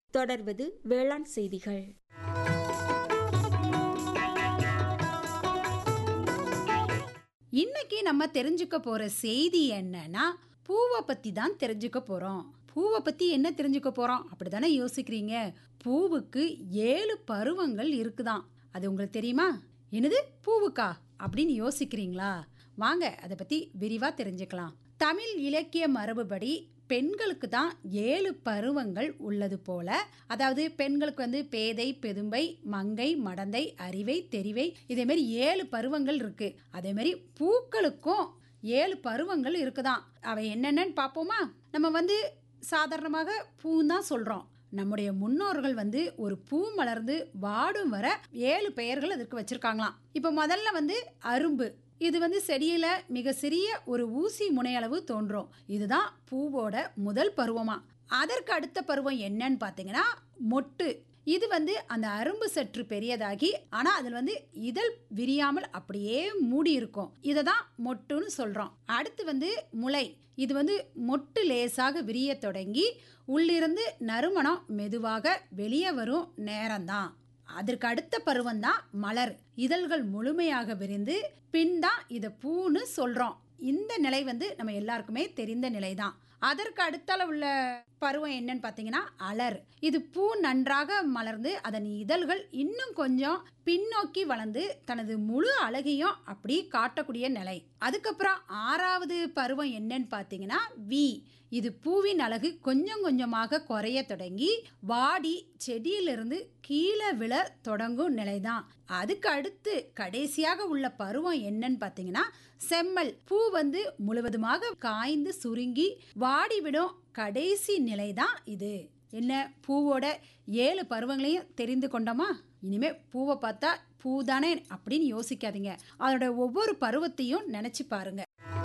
தொடர்வது வேளாண் செய்திகள் இன்னைக்கு நம்ம தெரிஞ்சுக்க போற செய்தி என்னன்னா பூவை பத்தி தான் தெரிஞ்சுக்க போறோம் பூவை பத்தி என்ன தெரிஞ்சுக்க போறோம் அப்படிதானே யோசிக்கிறீங்க பூவுக்கு ஏழு பருவங்கள் இருக்குதாம் அது உங்களுக்கு தெரியுமா என்னது பூவுக்கா அப்படின்னு யோசிக்கிறீங்களா வாங்க அதை பத்தி விரிவா தெரிஞ்சுக்கலாம் தமிழ் இலக்கிய மரபுபடி பெண்களுக்கு தான் ஏழு பருவங்கள் உள்ளது போல அதாவது பெண்களுக்கு வந்து பேதை பெதும்பை மங்கை மடந்தை அறிவை தெரிவை இதே மாதிரி ஏழு பருவங்கள் இருக்கு அதே மாதிரி பூக்களுக்கும் ஏழு பருவங்கள் இருக்குதாம் அவை என்னென்னு பார்ப்போமா நம்ம வந்து சாதாரணமாக பூ தான் சொல்றோம் நம்முடைய முன்னோர்கள் வந்து ஒரு பூ மலர்ந்து வாடும் வர ஏழு பெயர்கள் அதுக்கு வச்சிருக்காங்களாம் இப்போ முதல்ல வந்து அரும்பு இது வந்து செடியில மிக சிறிய ஒரு ஊசி முனையளவு தோன்றும் இதுதான் பூவோட முதல் பருவமா அதற்கு அடுத்த பருவம் என்னன்னு பார்த்தீங்கன்னா மொட்டு இது வந்து அந்த அரும்பு சற்று பெரியதாகி ஆனா அதில் வந்து இதழ் விரியாமல் அப்படியே மூடி இருக்கும் இதை தான் மொட்டுன்னு சொல்றோம் அடுத்து வந்து முளை இது வந்து மொட்டு லேசாக விரிய தொடங்கி உள்ளிருந்து நறுமணம் மெதுவாக வெளியே வரும் நேரம்தான் அதற்கு அடுத்த பருவம் தான் மலர் இதழ்கள் முழுமையாக விரிந்து பின் தான் இதை பூன்னு சொல்றோம் இந்த நிலை வந்து நம்ம எல்லாருக்குமே தெரிந்த நிலை தான் அதற்கு அடுத்தால உள்ள பருவம் என்னன்னு பார்த்தீங்கன்னா அலர் இது பூ நன்றாக மலர்ந்து அதன் இதழ்கள் இன்னும் கொஞ்சம் பின்னோக்கி வளர்ந்து தனது முழு அழகையும் அப்படி காட்டக்கூடிய நிலை அதுக்கப்புறம் ஆறாவது பருவம் என்னன்னு பார்த்தீங்கன்னா வி இது பூவின் அழகு கொஞ்சம் கொஞ்சமாக குறைய தொடங்கி வாடி செடியிலிருந்து கீழே விழ தொடங்கும் நிலைதான் அதுக்கு அடுத்து கடைசியாக உள்ள பருவம் என்னன்னு பார்த்தீங்கன்னா செம்மல் பூ வந்து முழுவதுமாக காய்ந்து சுருங்கி வாடிவிடும் கடைசி நிலைதான் இது என்ன பூவோட ஏழு பருவங்களையும் தெரிந்து கொண்டோமா இனிமே பூவை பார்த்தா பூ தானே அப்படின்னு யோசிக்காதீங்க அதோட ஒவ்வொரு பருவத்தையும் நினைச்சு பாருங்க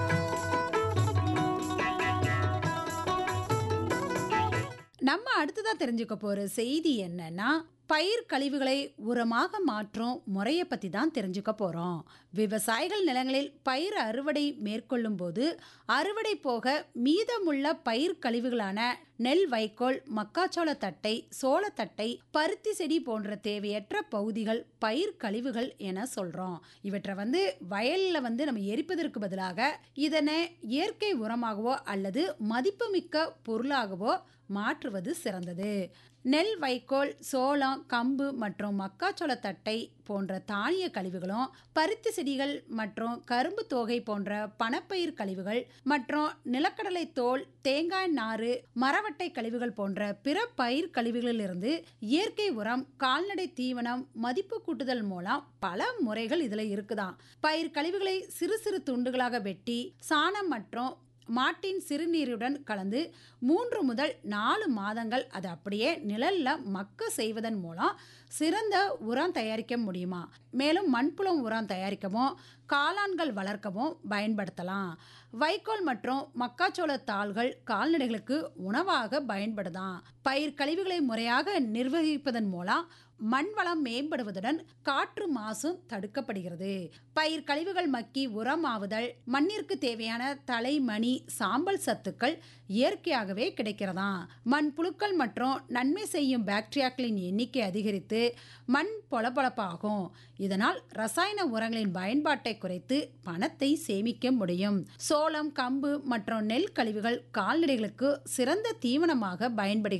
நம்ம அடுத்ததா தெரிஞ்சுக்க போற செய்தி என்னன்னா பயிர் கழிவுகளை உரமாக மாற்றும் முறையை பற்றி தான் தெரிஞ்சுக்க போகிறோம் விவசாயிகள் நிலங்களில் பயிர் அறுவடை மேற்கொள்ளும் போது அறுவடை போக மீதமுள்ள பயிர் கழிவுகளான நெல் வைக்கோல் மக்காச்சோள தட்டை சோளத்தட்டை பருத்தி செடி போன்ற தேவையற்ற பகுதிகள் பயிர் கழிவுகள் என சொல்கிறோம் இவற்றை வந்து வயலில் வந்து நம்ம எரிப்பதற்கு பதிலாக இதனை இயற்கை உரமாகவோ அல்லது மதிப்புமிக்க பொருளாகவோ மாற்றுவது சிறந்தது நெல் வைக்கோல் சோளம் கம்பு மற்றும் மக்காச்சோள தட்டை போன்ற தானிய கழிவுகளும் பருத்தி செடிகள் மற்றும் கரும்பு தோகை போன்ற பணப்பயிர் கழிவுகள் மற்றும் நிலக்கடலை தோல் தேங்காய் நாறு மரவட்டை கழிவுகள் போன்ற பிற பயிர் கழிவுகளிலிருந்து இயற்கை உரம் கால்நடை தீவனம் மதிப்பு கூட்டுதல் மூலம் பல முறைகள் இதில் இருக்குதாம் பயிர் கழிவுகளை சிறு சிறு துண்டுகளாக வெட்டி சாணம் மற்றும் மாட்டின் சிறுநீருடன் கலந்து மூன்று முதல் நாலு மாதங்கள் அதை அப்படியே நிழல்ல மக்க செய்வதன் மூலம் சிறந்த உரம் தயாரிக்க முடியுமா மேலும் மண்புலம் உரம் தயாரிக்கவும் காளான்கள் வளர்க்கவும் பயன்படுத்தலாம் வைக்கோல் மற்றும் மக்காச்சோள தாள்கள் கால்நடைகளுக்கு உணவாக பயன்படுதாம் பயிர் கழிவுகளை முறையாக நிர்வகிப்பதன் மூலம் மண் வளம் மேம்படுவதுடன் காற்று மாசும் தடுக்கப்படுகிறது பயிர் கழிவுகள் மக்கி உரமாவுதல் மண்ணிற்கு தேவையான தலைமணி சாம்பல் சத்துக்கள் இயற்கையாகவே கிடைக்கிறதாம் மண் புழுக்கள் மற்றும் நன்மை செய்யும் பாக்டீரியாக்களின் எண்ணிக்கை அதிகரித்து மண் பொலப்பொலப்பாகும் இதனால் ரசாயன உரங்களின் பயன்பாட்டை குறைத்து பணத்தை சேமிக்க முடியும் சோளம் கம்பு மற்றும் நெல் கழிவுகள் கால்நடைகளுக்கு சிறந்த தீவனமாக பயன்படுகிறது